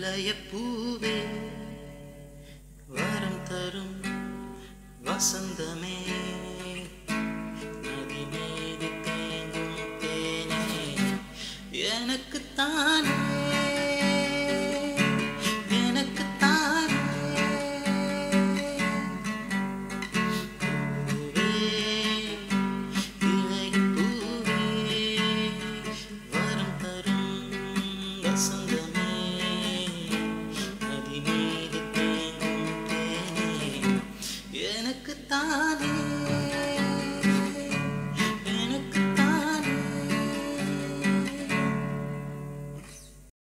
இளைய பூவே வரம் தரும் வசந்தமே நதி மீது தேங்கும் தேனே எனக்கு தானே எனக்கு தானே பூவே இளைய பூவே வரம் தரும் வசந்தமே நதி மீது தேங்கும் தேனே எனக்கு தானே